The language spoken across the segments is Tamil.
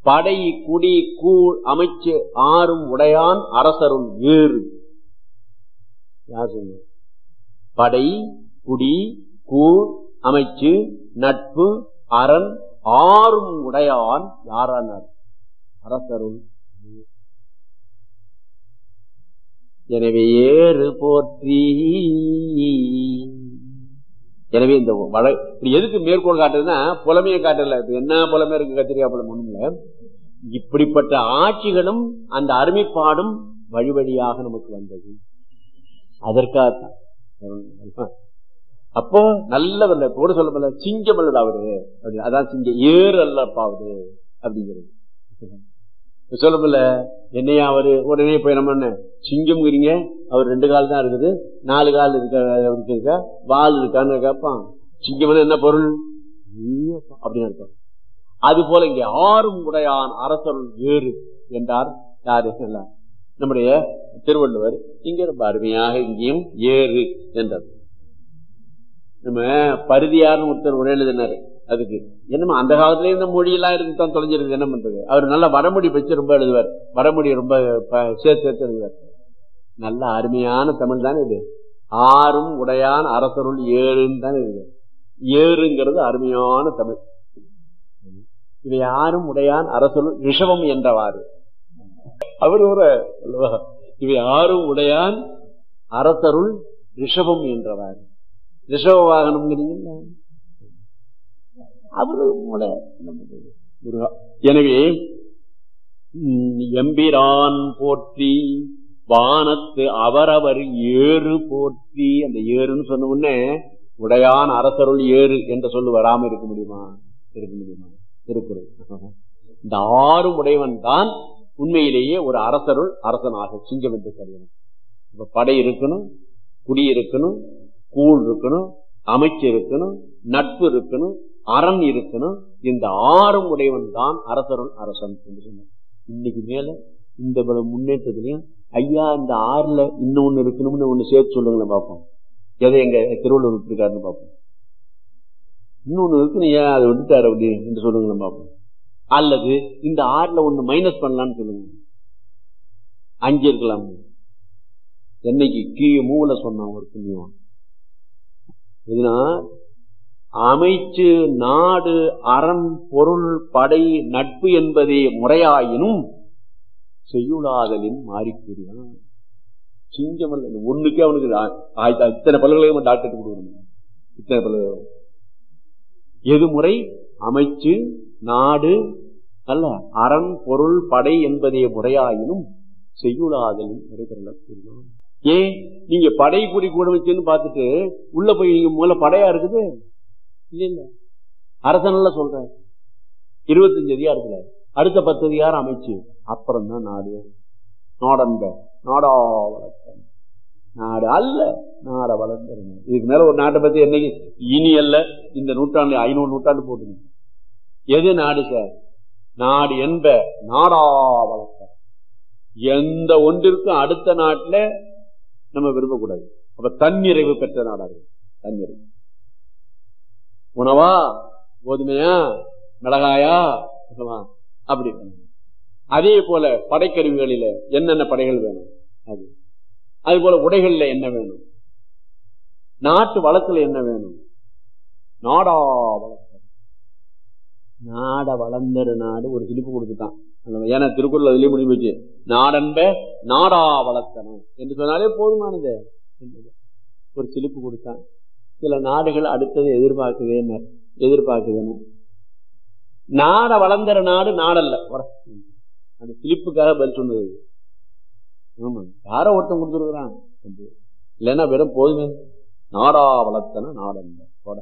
படை குடி கூழ் அமைச்சு ஆறும் உடையான் அரசருள் ஏறு யார் சொன்ன படை குடி கூழ் அமைச்சு நட்பு அரண் ஆறும் உடையான் யாரானார் அரசருள் எனவே ஏறு போற்றி எனவே இந்த வள இப்படி எதுக்கு மேற்கோள் காட்டுறதுன்னா புலமையை காட்டல இப்ப என்ன புலமை இருக்கு கத்திரிக்கா புலம் ஒண்ணுல இப்படிப்பட்ட ஆட்சிகளும் அந்த அருமைப்பாடும் வழி வழியாக நமக்கு வந்தது அதற்காகத்தான் அப்போ நல்லவல்ல கூட சொல்ல முடியல சிங்கம் அல்லது அவரு அப்படி அதான் சிங்கம் ஏறு அல்லப்பா அவரு அப்படிங்கிறது சொல்ல முடியல என்னையா அவரு உடனே போய் நம்ம என்ன சிங்கம்ங்கிறீங்க அவர் ரெண்டு கால் தான் இருக்குது நாலு கால் இருக்க அவருக்கு இருக்கா வால் இருக்கான்னு கேட்பான் சிங்கம் என்ன பொருள் அப்படின்னு அர்த்தம் அது போல இங்க ஆறும் உடையான் அரசருள் ஏறு என்றார் யாரு நம்முடைய திருவள்ளுவர் இங்க ரொம்ப அருமையாக இங்கேயும் ஏறு என்றார் நம்ம பருதியார்னு ஒருத்தர் உரை எழுதினாரு அதுக்கு என்னமா அந்த காலத்துல இந்த மொழியெல்லாம் இருந்து தான் தொலைஞ்சிருக்கு என்ன பண்றது அவர் நல்லா வடமொழி வச்சு ரொம்ப எழுதுவார் வடமொழி ரொம்ப சேர்த்து சேர்த்து எழுதுவார் நல்ல அருமையான தமிழ் தானே இது ஆறும் உடையான் அரசருள் ஏழுன்னு தானே இது ஏறுங்கிறது அருமையான தமிழ் இவை யாரும் உடையான் அரசருள் ரிஷவம் என்றவாறு அவர் ஒரு இவை யாரும் உடையான் அரசருள் ரிஷபம் என்றவாறு ரிஷப வாகனம்ங்கிறீங்க அவரு எனவே எம்பிரான் போற்றி வானத்து அவரவர் ஏறு போற்றி அந்த ஏறுன்னு சொன்ன உடனே உடையான் அரசருள் ஏறு என்ற சொல்லு வராம இருக்க முடியுமா இருக்க முடியுமா இருக்கிறது இந்த ஆறு உடையவன் தான் உண்மையிலேயே ஒரு அரசருள் அரசனாக சிங்கம் என்று கருதணும் இப்ப படை இருக்கணும் குடி இருக்கணும் கூழ் இருக்கணும் அமைச்சு இருக்கணும் நட்பு இருக்கணும் அரண் இருக்கணும் இந்த ஆறும் உடையவன் தான் அரசருள் அரசன் என்று சொன்னார் இன்னைக்கு மேல இந்த முன்னேற்றத்திலையும் ஐயா இந்த ஆறுல இன்னொன்னு இருக்கணும்னு ஒண்ணு சேர்த்து சொல்லுங்களேன் பார்ப்போம் எதை எங்க திருவள்ளுவர் விட்டுருக்காருன்னு பார்ப்போம் இன்னொன்னு இருக்குன்னு ஏன் அதை விட்டுட்டாரு அப்படி என்று சொல்லுங்களேன் பார்ப்போம் அல்லது இந்த ஆறுல ஒண்ணு மைனஸ் பண்ணலாம்னு சொல்லுங்க அஞ்சு இருக்கலாம் என்னைக்கு கீழே மூல சொன்னான் ஒரு புண்ணியம் இதுனா அமைச்சு நாடு அறம் பொருள் படை நட்பு என்பதே முறையாயினும் செய்யுளாதலின் மாறிக்கூறியான் சிங்கம் ஒண்ணுக்கே அவனுக்கு இத்தனை பல்கலைக்கழகம் டாக்டர் கொடுக்கணும் இத்தனை பல்கலைக்கழகம் எது முறை அமைச்சு நாடு அல்ல அரண் பொருள் படை என்பதே முறையாயினும் செய்யுளாதலின் முறைபெறலாம் ஏன் நீங்க படை கூடி கூட வச்சுன்னு பார்த்துட்டு உள்ள போய் நீங்க முதல்ல படையா இருக்குது இல்ல இல்ல அரசனல்ல சொல்ற இருபத்தஞ்சு அதிகாரத்துல அடுத்த பத்து அதிகாரம் அமைச்சு அப்புறம் தான் நாடு நாடன்ப நாடா வளர்த்த நாடு அல்ல நாட வளர்ந்துருங்க இதுக்கு மேல ஒரு நாட்டை பத்தி என்னைக்கு இனி அல்ல இந்த நூற்றாண்டு ஐநூறு நூற்றாண்டு போட்டுங்க எது நாடு சார் நாடு என்ப நாடா வளர்த்த எந்த ஒன்றிற்கும் அடுத்த நாட்டுல நம்ம விரும்பக்கூடாது அப்ப தன்னிறைவு பெற்ற நாடாது தன்னிறைவு உணவா கோதுமையா மிளகாயா அப்படி அதே போல படைக்கருவிகளில என்னென்ன படைகள் வேணும் அது அது போல உடைகள்ல என்ன வேணும் நாட்டு வளத்துல என்ன வேணும் நாடா வளர்த்த நாட வளர்ந்தரு நாடு ஒரு சிலிப்பு கொடுத்துட்டான் ஏன்னா திருக்குறள் அதுலயே முடிவு வச்சு நாடன்ப நாடா வளர்த்தனும் என்று சொன்னாலே போதுமானது ஒரு சிலிப்பு கொடுத்தான் சில நாடுகள் அடுத்தது எதிர்பார்க்குதேன்னு எதிர்பார்க்குதுன்னு நாட வளர்ந்தற நாடு நாடல்ல அந்த சிலிப்புக்காக பதில் சொன்னது ஆமா யாரோ ஒருத்தன் கொடுத்துருக்குறான் இல்லைன்னா வெறும் போதுமே நாடா வளர்த்தன நாடல்ல போட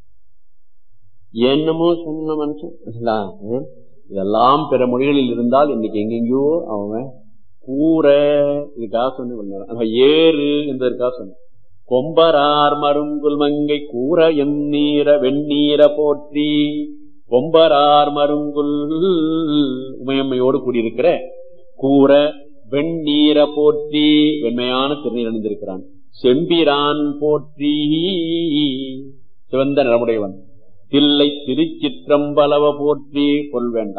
என்னமோ சொன்ன மனுஷன் இதெல்லாம் பிற மொழிகளில் இருந்தால் இன்னைக்கு எங்கெங்கயோ அவன் கூற இதுக்காக சொன்ன ஏறு என்பதற்காக சொன்ன கொம்பரார் மருங்குல் மங்கை கூற எம் நீர வெண்ணீர போற்றி கொம்பரார் மருங்குல் உமையம்மையோடு கூடியிருக்கிற கூற வெண்ணீர போற்றி வெண்மையான திருநீர் அணிந்திருக்கிறான் செம்பிரான் போற்றி சிவந்த நிறமுடையவன் தில்லை திருச்சிற்றம்பலவ போற்றி கொள்வேண்டாம்